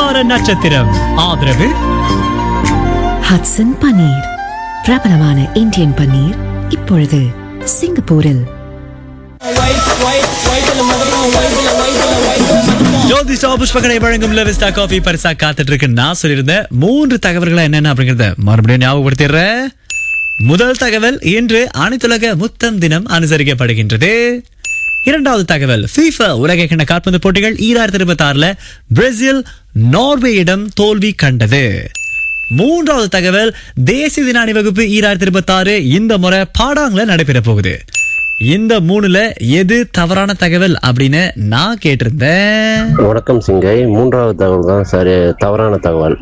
வியாபார நட்சத்திரம் ஆதரவு ஹட்சன் பன்னீர் பிரபலமான இந்தியன் பன்னீர் இப்பொழுது சிங்கப்பூரில் ஜோதிஷா புஷ்பகனை வழங்கும் லெவிஸ்டா காஃபி பரிசா காத்துட்டு இருக்கு நான் சொல்லியிருந்தேன் மூன்று தகவல்கள் என்னென்ன அப்படிங்கறத மறுபடியும் ஞாபகப்படுத்திடுறேன் முதல் தகவல் இன்று அனைத்துலக முத்தம் தினம் அனுசரிக்கப்படுகின்றது இரண்டாவது தகவல் FIFA உலக கிண்ண கால்பந்து போட்டிகள் ஈராயிரத்தி இருபத்தி ஆறுல பிரேசில் நார்வேயிடம் தோல்வி கண்டது மூன்றாவது தகவல் தேசிய தின அணிவகுப்பு ஈராயிரத்தி இருபத்தி ஆறு இந்த முறை பாடாங்கல நடைபெற போகுது இந்த மூணுல எது தவறான தகவல் அப்படின்னு நான் கேட்டிருந்தேன் வணக்கம் சிங்கை மூன்றாவது தகவல் தான் சரி தவறான தகவல்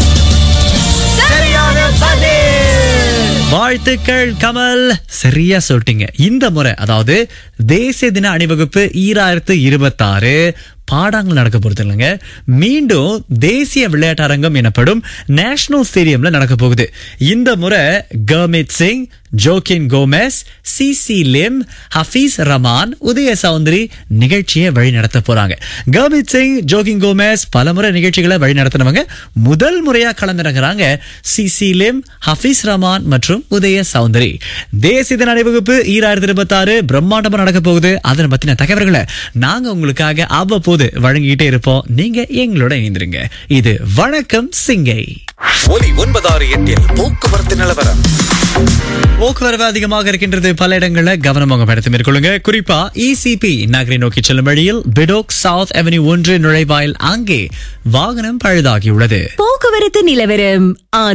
வாழ்த்துக்கள் கமல் சரியா சொல்லிட்டீங்க இந்த முறை அதாவது தேசிய தின அணிவகுப்பு ஈராயிரத்து இருபத்தாறு பாடாங்கள் நடக்க போறது இல்லைங்க மீண்டும் தேசிய விளையாட்டரங்கம் எனப்படும் நேஷனல் ஸ்டேடியம்ல நடக்க போகுது இந்த முறை Gurmit Singh Joakim Gomez Sisi Lim Hafiz Rahman Udaya Soundari நிகழ்ச்சியை வழி நடத்த போறாங்க கர்மித் சிங் ஜோகின் கோமெஸ் பலமுறை நிகழ்ச்சிகளை வழி நடத்தினவங்க முதல் முறையா கலந்துறங்குறாங்க சிசி லிம் ஹஃபீஸ் ரமான் மற்றும் உதய சௌந்தரி தேசிய தின அணிவகுப்பு ஈராயிரத்தி இருபத்தி ஆறு பிரம்மாண்டமா நடக்க போகுது அதனை பத்தின தகவல்களை நாங்க உங்களுக்காக அவ்வப்போது வழங்கிட்டே இருப்போம் நீங்க எங்களோட இணைந்திருங்க இது வணக்கம் சிங்கை ஒலி ஒன்பதாறு எட்டில் போக்குவரத்து நிலவரம் போக்குவரவு அதிகமாக இருக்கின்றது பல இடங்கள்ல கவனமாக பயணத்தை மேற்கொள்ளுங்க குறிப்பா இசிபி நகரை நோக்கி செல்லும் வழியில் பிடோக் சவுத் அவென்யூ ஒன்று நுழைவாயில் அங்கே வாகனம் பழுதாகியுள்ளது போக்குவரத்து நிலவரம்